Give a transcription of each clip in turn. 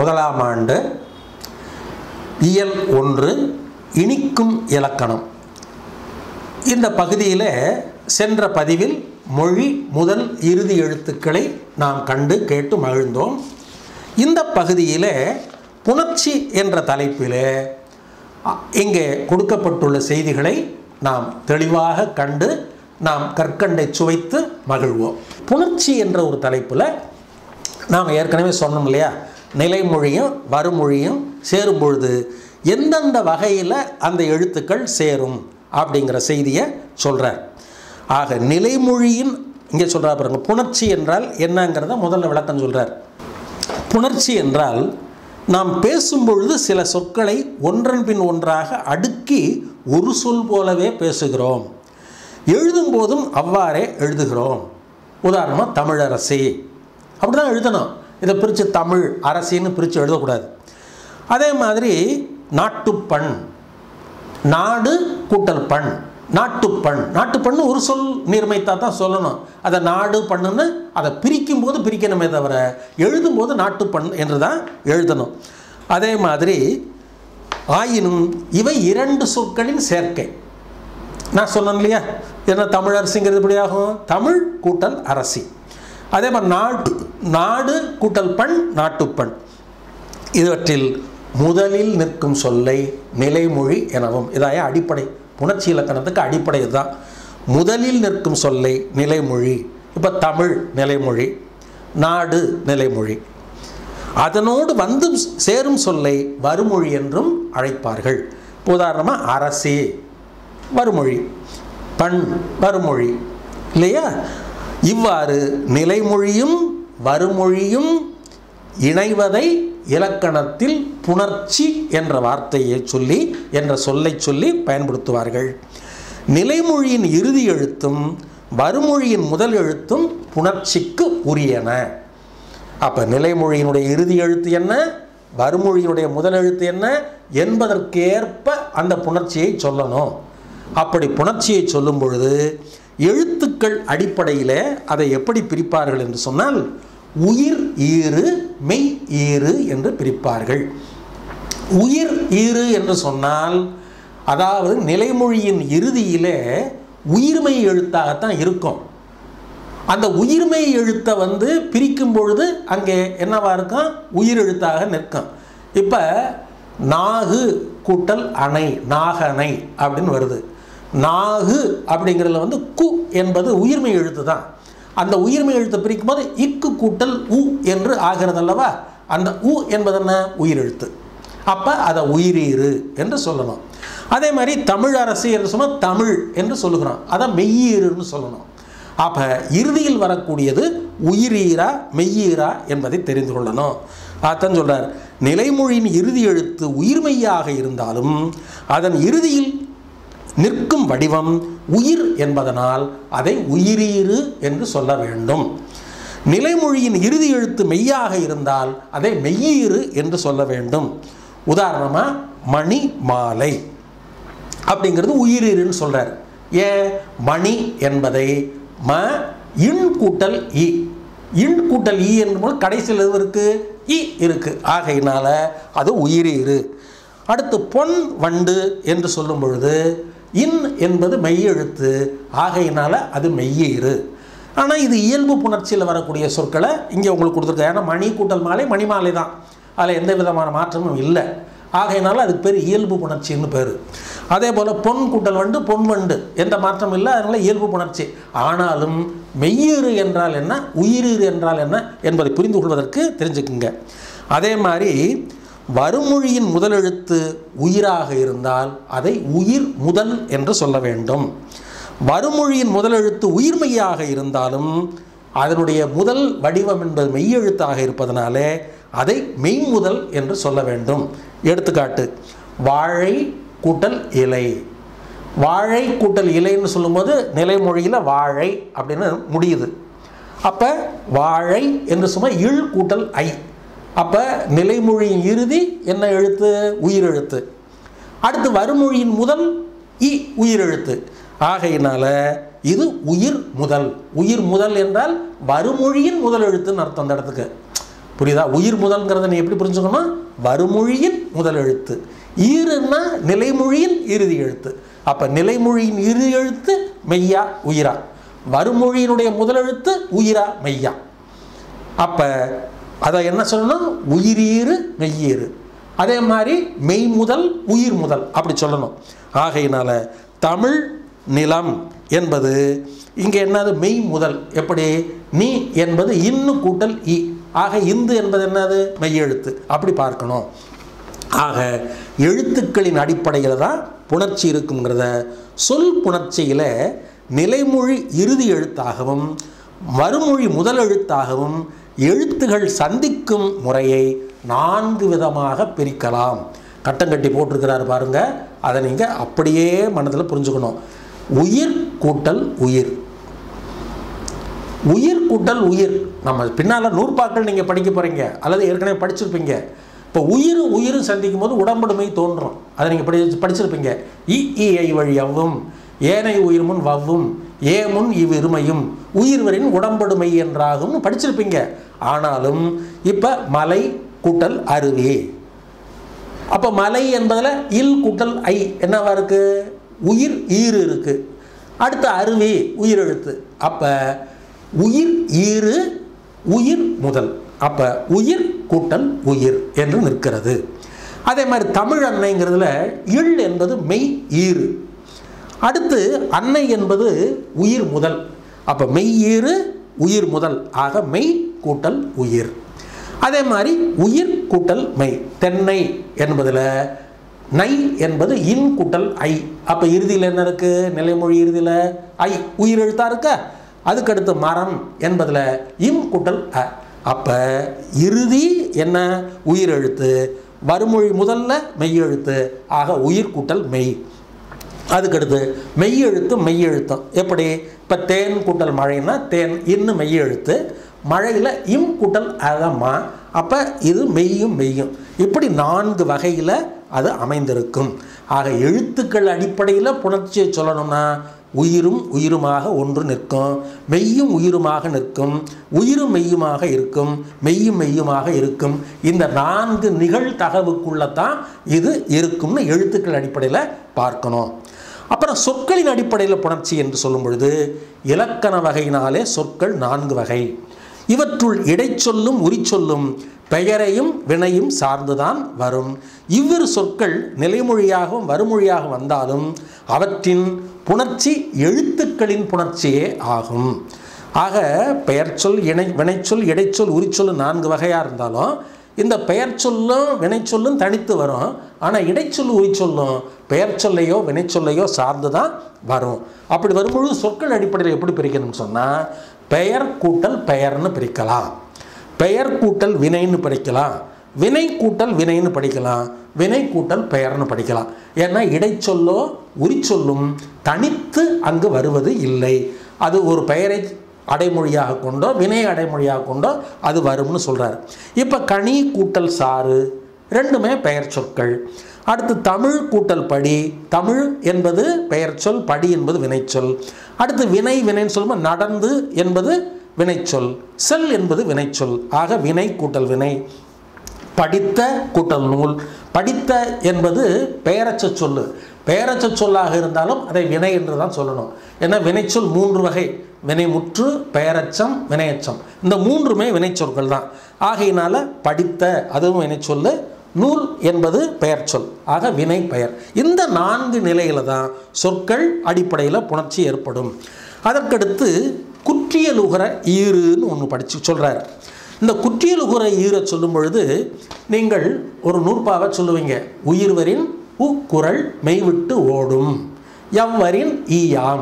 முதலாம் ஆண்டு இயல் ஒன்று இனிக்கும் இலக்கணம் இந்த பகுதியில் சென்ற பதிவில் மொழி முதல் இறுதி எழுத்துக்களை நாம் கண்டு கேட்டு மகிழ்ந்தோம் இந்த பகுதியில் புணர்ச்சி என்ற தலைப்பில் அ- இங்கே கொடுக்கப்பட்டுள்ள செய்திகளை நாம் தெளிவாக கண்டு நாம் கற்கண்டை சுவைத்து மகிழ்வோம் புணர்ச்சி என்ற ஒரு தலைப்பில் நாம் ஏற்கனவே சொன்னோம் இல்லையா நிலைமொழியும் வருமொழியும் சேரும் பொழுது எந்தெந்த வகையில் அந்த எழுத்துக்கள் சேரும் அப்படிங்கிற செய்தியை சொல்கிறார் ஆக நிலைமொழியின் இங்கே சொல்கிறா பாருங்க புணர்ச்சி என்றால் என்னங்கிறத முதல்ல விளக்கம் சொல்கிறார் புணர்ச்சி என்றால் நாம் பேசும்பொழுது சில சொற்களை ஒன்றன் பின் ஒன்றாக அடுக்கி ஒரு சொல் போலவே பேசுகிறோம் எழுதும் போதும் அவ்வாறே எழுதுகிறோம் உதாரணமாக தமிழரசி அப்படி தான் எழுதணும் இதை பிரித்து தமிழ் அரசின்னு பிரித்து எழுதக்கூடாது அதே மாதிரி நாட்டுப்பண் நாடு கூட்டல் பண் நாட்டுப்பண் நாட்டுப்பண்ணு ஒரு சொல் நீர்மைத்தா தான் சொல்லணும் அதை நாடு பண்ணுன்னு அதை பிரிக்கும் போது பிரிக்கணுமே தவிர எழுதும்போது நாட்டுப்பண் என்று தான் எழுதணும் அதே மாதிரி ஆயினும் இவை இரண்டு சொற்களின் சேர்க்கை நான் சொன்னேன் இல்லையா என்ன தமிழரசிங்கிறது எப்படி ஆகும் தமிழ் கூட்டல் அரசி அதே மாதிரி நாடு நாடு கூட்டல் பண் நாட்டுப்பண் இவற்றில் முதலில் நிற்கும் சொல்லை நிலைமொழி எனவும் இதாய அடிப்படை புணர்ச்சி இலக்கணத்துக்கு அடிப்படை இதுதான் முதலில் நிற்கும் சொல்லை நிலைமொழி இப்போ தமிழ் நிலைமொழி நாடு நிலைமொழி அதனோடு வந்து சேரும் சொல்லை வருமொழி என்றும் அழைப்பார்கள் இப்ப உதாரணமாக அரசி வருமொழி பண் வருமொழி இல்லையா இவ்வாறு நிலைமொழியும் வருமொழியும் இணைவதை இலக்கணத்தில் புணர்ச்சி என்ற வார்த்தையை சொல்லி என்ற சொல்லை சொல்லி பயன்படுத்துவார்கள் நிலைமொழியின் இறுதி எழுத்தும் வருமொழியின் முதல் எழுத்தும் புணர்ச்சிக்கு உரியன அப்போ நிலைமொழியினுடைய இறுதி எழுத்து என்ன வருமொழியினுடைய முதல் எழுத்து என்ன என்பதற்கேற்ப அந்த புணர்ச்சியை சொல்லணும் அப்படி புணர்ச்சியை சொல்லும் பொழுது எழுத்துக்கள் அடிப்படையில் அதை எப்படி பிரிப்பார்கள் என்று சொன்னால் உயிர் ஈறு மெய் ஈறு என்று பிரிப்பார்கள் உயிர் ஈறு என்று சொன்னால் அதாவது நிலைமொழியின் இறுதியிலே உயிர்மெய் எழுத்தாகத்தான் இருக்கும் அந்த உயிர்மை எழுத்தை வந்து பிரிக்கும் பொழுது அங்கே என்னவா இருக்கும் உயிர் எழுத்தாக நிற்கும் இப்போ நாகு கூட்டல் அணை நாகணை அப்படின்னு வருது நாகு அப்படிங்கிறதுல வந்து கு என்பது உயிர்மை எழுத்து தான் அந்த உயிர்மை எழுத்தை பிரிக்கும் போது இக்கு கூட்டல் உ என்று ஆகிறது அல்லவா அந்த உ என்பது என்ன உயிரெழுத்து அப்போ அதை உயிரீறு என்று சொல்லணும் அதே மாதிரி தமிழ் அரசு என்று சொன்னால் தமிழ் என்று சொல்லுகிறோம் அதை மெய்யீருன்னு சொல்லணும் அப்போ இறுதியில் வரக்கூடியது உயிரீரா மெய்யீரா என்பதை தெரிந்து கொள்ளணும் அதான் சொல்றார் நிலைமொழியின் இறுதி எழுத்து உயிர்மெய்யாக இருந்தாலும் அதன் இறுதியில் நிற்கும் வடிவம் உயிர் என்பதனால் அதை உயிரீறு என்று சொல்ல வேண்டும் நிலைமொழியின் இறுதி எழுத்து மெய்யாக இருந்தால் அதை மெய்யீறு என்று சொல்ல வேண்டும் உதாரணமாக மணி மாலை அப்படிங்கிறது உயிரீருன்னு சொல்றார் ஏன் மணி என்பதை ம இன் கூட்டல் இ இன் கூட்டல் இ என்பது கடைசியில் எது இருக்கு இ இருக்கு ஆகையினால அது உயிரீரு அடுத்து பொன் வண்டு என்று சொல்லும் பொழுது இன் என்பது மெய்யெழுத்து ஆகையினால அது மெய்யீரு ஆனால் இது இயல்பு புணர்ச்சியில் வரக்கூடிய சொற்களை இங்கே உங்களுக்கு கொடுத்துருக்கேன் ஏன்னா மணி கூட்டல் மாலை மணி மாலை தான் அதில் எந்த விதமான மாற்றமும் இல்லை ஆகையினால அதுக்கு பேர் இயல்பு புணர்ச்சின்னு பேர் அதே போல் பொன் கூட்டல் வண்டு பொன் வண்டு எந்த மாற்றமும் இல்லை அதனால இயல்பு புணர்ச்சி ஆனாலும் மெய்யீறு என்றால் என்ன உயிரீறு என்றால் என்ன என்பதை புரிந்து கொள்வதற்கு தெரிஞ்சுக்குங்க அதே மாதிரி வருமொழியின் முதலெழுத்து உயிராக இருந்தால் அதை உயிர் முதல் என்று சொல்ல வேண்டும் வருமொழியின் முதலெழுத்து உயிர்மெய்யாக இருந்தாலும் அதனுடைய முதல் வடிவம் என்பது மெய்யெழுத்தாக இருப்பதனாலே அதை மெய்முதல் என்று சொல்ல வேண்டும் எடுத்துக்காட்டு வாழை கூட்டல் இலை வாழை கூட்டல் இலைன்னு சொல்லும்போது நிலைமொழியில் வாழை அப்படின்னு முடியுது அப்போ வாழை என்று சும்மா இழ் கூட்டல் ஐ அப்போ நிலைமொழியின் இறுதி என்ன எழுத்து உயிரெழுத்து அடுத்து வருமொழியின் முதல் இ உயிரெழுத்து ஆகையினால இது உயிர் முதல் உயிர் முதல் என்றால் வருமொழியின் முதல் எழுத்துன்னு அர்த்தம் அந்த இடத்துக்கு புரியுதா உயிர் முதல்ங்கிறத நீ எப்படி புரிஞ்சுக்கணும் வருமொழியின் முதல் எழுத்து ஈருன்னா நிலைமொழியின் இறுதி எழுத்து அப்போ நிலைமொழியின் இறுதி எழுத்து மெய்யா உயிரா வருமொழியினுடைய முதல் எழுத்து உயிரா மெய்யா அப்போ அதை என்ன சொல்லணும் உயிரீறு மெய்யீறு அதே மாதிரி மெய் முதல் உயிர் முதல் அப்படி சொல்லணும் ஆகையினால தமிழ் நிலம் என்பது இங்கே என்னது மெய் முதல் எப்படி நீ என்பது இன்னு கூட்டல் இ ஆக இந்து என்பது என்னது மெய்யெழுத்து அப்படி பார்க்கணும் ஆக எழுத்துக்களின் அடிப்படையில் தான் புணர்ச்சி இருக்குங்கிறத சொல் புணர்ச்சியில் நிலைமொழி இறுதி எழுத்தாகவும் மறுமொழி முதல் எழுத்தாகவும் எழுத்துகள் சந்திக்கும் முறையை நான்கு விதமாக பிரிக்கலாம் கட்டம் கட்டி போட்டிருக்கிறார் பாருங்க அதை நீங்கள் அப்படியே மனதில் புரிஞ்சுக்கணும் உயிர் கூட்டல் உயிர் உயிர் கூட்டல் உயிர் நம்ம பின்னால் நூற்பாக்கள் நீங்கள் படிக்க போகிறீங்க அல்லது ஏற்கனவே படிச்சிருப்பீங்க இப்போ உயிர் உயிர் சந்திக்கும் போது உடம்படுமை தோன்றும் அதை நீங்கள் படி படிச்சிருப்பீங்க இ இ ஐ வழி அவ்வும் ஏனை உயிர் முன் வவ்வும் ஏ முன் இவ்விருமையும் உயிர்வரின் உடம்படுமை என்றாகும் படிச்சிருப்பீங்க ஆனாலும் இப்போ மலை கூட்டல் அருவி அப்போ மலை என்பதில் இல் கூட்டல் ஐ என்னவா இருக்கு உயிர் ஈறு இருக்கு அடுத்து அருவி உயிர் எழுத்து அப்போ உயிர் ஈறு உயிர் முதல் அப்போ உயிர் கூட்டல் உயிர் என்று நிற்கிறது அதே மாதிரி தமிழ் அன்னைங்கிறதுல இல் என்பது மெய் ஈறு அடுத்து அன்னை என்பது உயிர் முதல் அப்போ மெய் ஈறு உயிர் முதல் ஆக மெய் கூட்டல் உயிர் அதே மாதிரி உயிர் கூட்டல் மெய் தென்னை என்பதில் நை என்பது இன் கூட்டல் ஐ அப்போ இறுதியில் என்ன இருக்கு நிலைமொழி இறுதியில் ஐ உயிர் எழுத்தா இருக்க அதுக்கடுத்து மரம் என்பதில் இம் கூட்டல் அ அப்போ இறுதி என்ன உயிர் எழுத்து வறுமொழி முதல்ல மெய் எழுத்து ஆக உயிர் கூட்டல் மெய் அதுக்கடுத்து மெய் எழுத்து மெய் எழுத்தம் எப்படி இப்போ தேன் கூட்டல் மழைன்னா தேன் இன்னும் மெய் எழுத்து மழையில் இம் கூட்டல் அகமா அப்போ இது மெய்யும் மெய்யும் இப்படி நான்கு வகையில் அது அமைந்திருக்கும் ஆக எழுத்துக்கள் அடிப்படையில் புணர்ச்சியை சொல்லணும்னா உயிரும் உயிருமாக ஒன்று நிற்கும் மெய்யும் உயிருமாக நிற்கும் உயிரும் மெய்யுமாக இருக்கும் மெய்யும் மெய்யுமாக இருக்கும் இந்த நான்கு நிகழ்தகவுக்குள்ளே இது இருக்கும்னு எழுத்துக்கள் அடிப்படையில் பார்க்கணும் அப்புறம் சொற்களின் அடிப்படையில் புணர்ச்சி என்று சொல்லும் பொழுது இலக்கண வகையினாலே சொற்கள் நான்கு வகை இவற்றுள் இடைச்சொல்லும் உரிச்சொல்லும் பெயரையும் வினையும் சார்ந்துதான் வரும் இவ்விரு சொற்கள் நிலைமொழியாகவும் வறுமொழியாக வந்தாலும் அவற்றின் புணர்ச்சி எழுத்துக்களின் புணர்ச்சியே ஆகும் ஆக பெயர்ச்சொல் இணை வினைச்சொல் இடைச்சொல் உரிச்சொல் நான்கு வகையாக இருந்தாலும் இந்த பெயர் சொல்லும் வினைச்சொல்லும் தனித்து வரும் ஆனால் இடைச்சொல் உரிச்சொல்லும் பெயர் சொல்லையோ வினைச்சொல்லையோ சார்ந்து தான் வரும் அப்படி வரும்பொழுது சொற்கள் அடிப்படையில் எப்படி பிரிக்கணும்னு சொன்னால் பெயர் கூட்டல் பெயர்னு பிரிக்கலாம் பெயர் கூட்டல் வினைன்னு படிக்கலாம் வினை கூட்டல் வினைன்னு படிக்கலாம் வினை கூட்டல் பெயர்னு படிக்கலாம் ஏன்னா இடைச்சொல்லோ உரிச்சொல்லும் தனித்து அங்கு வருவது இல்லை அது ஒரு பெயரை அடைமொழியாக கொண்டோ வினை அடைமொழியாக கொண்டோ அது வரும்னு சொல்கிறார் இப்போ கனி கூட்டல் சாறு ரெண்டுமே பெயர் சொற்கள் அடுத்து தமிழ் கூட்டல் படி தமிழ் என்பது பெயர் சொல் படி என்பது வினைச்சொல் அடுத்து வினை வினைன்னு சொல்லும்போது நடந்து என்பது வினைச்சொல் செல் என்பது வினைச்சொல் ஆக வினை கூட்டல் வினை படித்த கூட்டல் நூல் படித்த என்பது பெயரச்ச சொல்லு பெயரச்ச சொல்லாக இருந்தாலும் அதை வினை என்று தான் சொல்லணும் ஏன்னா வினைச்சொல் மூன்று வகை வினைமுற்று பெயரச்சம் வினையச்சம் இந்த மூன்றுமே வினைச்சொற்கள் தான் ஆகையினால படித்த அதுவும் வினைச்சொல்லு நூல் என்பது பெயர் சொல் ஆக வினை பெயர் இந்த நான்கு நிலையில தான் சொற்கள் அடிப்படையில் புணர்ச்சி ஏற்படும் அதற்கடுத்து குற்றியலுகர ஈறுன்னு ஒன்று படித்து சொல்கிறார் இந்த குற்றியலுகர ஈரை சொல்லும் பொழுது நீங்கள் ஒரு நூற்பாவை சொல்லுவீங்க உயிர்வரின் உ குரல் மெய்விட்டு ஓடும் எவ்வரின் ஈயாம்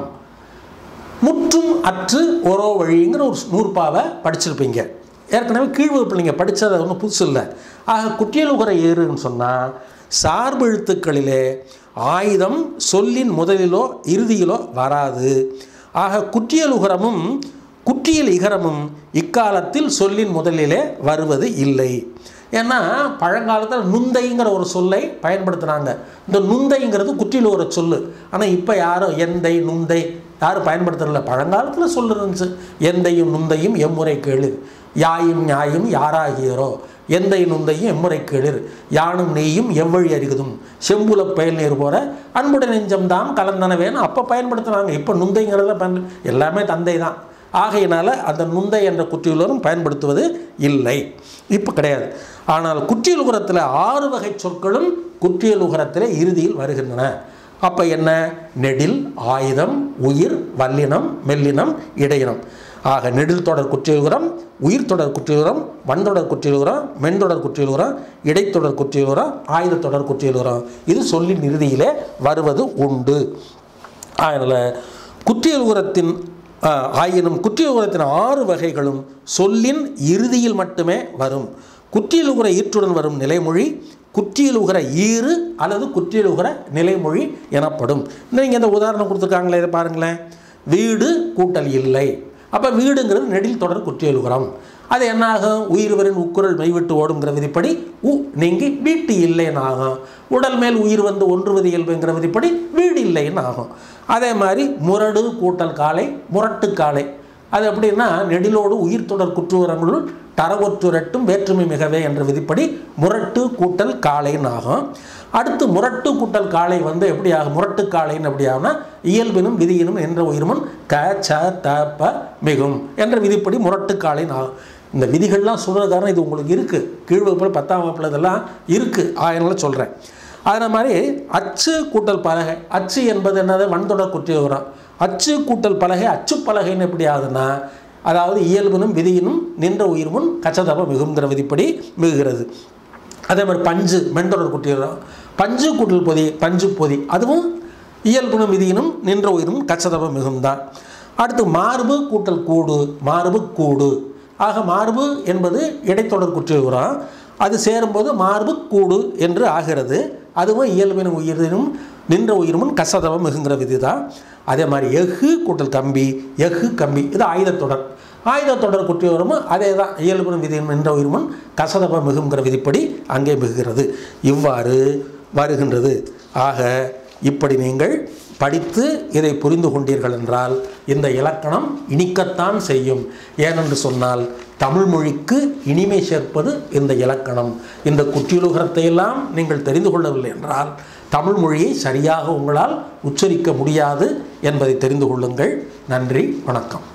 முற்றும் அற்று ஒரோ வழிங்கிற ஒரு நூற்பாவை படிச்சிருப்பீங்க ஏற்கனவே கீழ்வகுப்பில் நீங்கள் படித்தது ஒன்றும் புதுசு இல்லை ஆக குற்றியலுகர ஏறுன்னு சொன்னால் சார்பு எழுத்துக்களிலே ஆயுதம் சொல்லின் முதலிலோ இறுதியிலோ வராது ஆக குற்றியலுகரமும் குற்றியல் இகரமும் இக்காலத்தில் சொல்லின் முதலிலே வருவது இல்லை ஏன்னா பழங்காலத்தில் நுந்தைங்கிற ஒரு சொல்லை பயன்படுத்துனாங்க இந்த நுந்தைங்கிறது குற்றிலுகிற சொல்லு ஆனால் இப்போ யாரும் எந்தை நுந்தை யாரும் பயன்படுத்துறதில்ல பழங்காலத்தில் சொல்லு இருந்துச்சு எந்தையும் நுந்தையும் எம்முறை கேளு யாயும் நியாயும் யாராகியரோ எந்தை நுந்தையும் எம்முறை கேளிர் யானும் நெய்யும் எவ்வழி அறிகுதும் செம்புல பயல் நீர் போற அன்புடைய நெஞ்சம்தாம் கலந்தனவேன்னு அப்போ பயன்படுத்துனாங்க இப்போ நுந்தைங்கிறத பயன் எல்லாமே தந்தை தான் ஆகையினால அந்த நுந்தை என்ற குற்றியுலரும் பயன்படுத்துவது இல்லை இப்போ கிடையாது ஆனால் குற்றியலுகரத்தில் ஆறு வகை சொற்களும் குற்றியலுகரத்தில் இறுதியில் வருகின்றன அப்போ என்ன நெடில் ஆயுதம் உயிர் வல்லினம் மெல்லினம் இடையினம் ஆக நெடில் தொடர் குற்றியலுகரம் உயிர் தொடர் குற்றியலுகரம் வன்தொடர் குற்றியலுகரம் மென்தொடர் குற்றியலுகரம் இடைத்தொடர் குற்றியலுகரம் ஆயுத தொடர் குற்றியலுகரம் இது சொல்லின் இறுதியிலே வருவது உண்டு அதனால் குற்றியலுகரத்தின் ஆஹ், ஆயினும் குற்றியலுகரத்தின் ஆறு வகைகளும் சொல்லின் இறுதியில் மட்டுமே வரும் குற்றியலுகர ஈற்றுடன் வரும் நிலைமொழி குற்றியலுகர ஈறு அல்லது குற்றியலுகர நிலைமொழி எனப்படும் நீங்கள் இந்த உதாரணம் கொடுத்துருக்காங்களே இதை பாருங்களேன் வீடு கூட்டல் இல்லை அப்போ வீடுங்கிறது நெடில் தொடர் குற்றியலுகரம் அது என்ன ஆகும் உயிர்வரின் உக்குரல் மெய்விட்டு ஓடுங்கிற விதிப்படி உ நீங்கி வீட்டு இல்லைன்னு ஆகும் உடல் மேல் உயிர் வந்து ஒன்றுவது இயல்புங்கிற விதிப்படி வீடு இல்லைன்னு ஆகும் அதே மாதிரி முரடு கூட்டல் காலை முரட்டு காலை அது எப்படின்னா நெடிலோடு உயிர் தொடர் குற்றுவரங்களுள் தரவொற்றுரட்டும் வேற்றுமை மிகவே என்ற விதிப்படி முரட்டு கூட்டல் காளைன்னு ஆகும் அடுத்து முரட்டு கூட்டல் காளை வந்து எப்படி ஆகும் முரட்டு காளைன்னு எப்படி ஆகும்னா இயல்பினும் விதியினும் என்ற உயிர்மன் க ச த ப மிகும் என்ற விதிப்படி முரட்டு காளைன்னு ஆகும் இந்த விதிகள்லாம் சொல்கிற காரணம் இது உங்களுக்கு இருக்குது கீழ் வகுப்பில் பத்தாம் வகுப்பில் இதெல்லாம் இருக்குது ஆயனால சொல்கிறேன் அதே மாதிரி அச்சு கூட்டல் பலகை அச்சு என்பது என்னது வன்தொடர் குற்றியோரம் அச்சு கூட்டல் பலகை அச்சு பலகைன்னு எப்படி ஆகுதுன்னா அதாவது இயல்பினும் விதியினும் நின்ற உயிர்முன் கச்சதப மிகுங்கிற விதிப்படி மிகுகிறது அதே மாதிரி பஞ்சு மென்தொடர் குற்றியோரம் பஞ்சு கூட்டல் பொதி பஞ்சு பொதி அதுவும் இயல்பினும் விதியினும் நின்ற உயிரும் கச்சதப மிகும்தான் அடுத்து மார்பு கூட்டல் கூடு மார்பு கூடு ஆக மார்பு என்பது இடைத்தொடர் குற்றியோரம் அது சேரும்போது மார்பு கூடு என்று ஆகிறது அதுவும் இயல்பினும் உயிரினும் நின்ற உயிரும் கசதவம் மிகுங்கிற விதி தான் அதே மாதிரி எஃகு கூட்டல் கம்பி எஃகு கம்பி இது ஆயுதத்தொடர் ஆயுதத்தொடர் குற்றியோரமும் அதே தான் இயல்பினும் விதியும் நின்ற உயிரும் கசதவ மிகுங்கிற விதிப்படி அங்கே மிகுகிறது இவ்வாறு வருகின்றது ஆக இப்படி நீங்கள் படித்து இதை புரிந்து கொண்டீர்கள் என்றால் இந்த இலக்கணம் இனிக்கத்தான் செய்யும் ஏனென்று சொன்னால் தமிழ் மொழிக்கு இனிமை சேர்ப்பது இந்த இலக்கணம் இந்த குற்றியலுகரத்தை எல்லாம் நீங்கள் தெரிந்து கொள்ளவில்லை என்றால் தமிழ் மொழியை சரியாக உங்களால் உச்சரிக்க முடியாது என்பதை தெரிந்து கொள்ளுங்கள் நன்றி வணக்கம்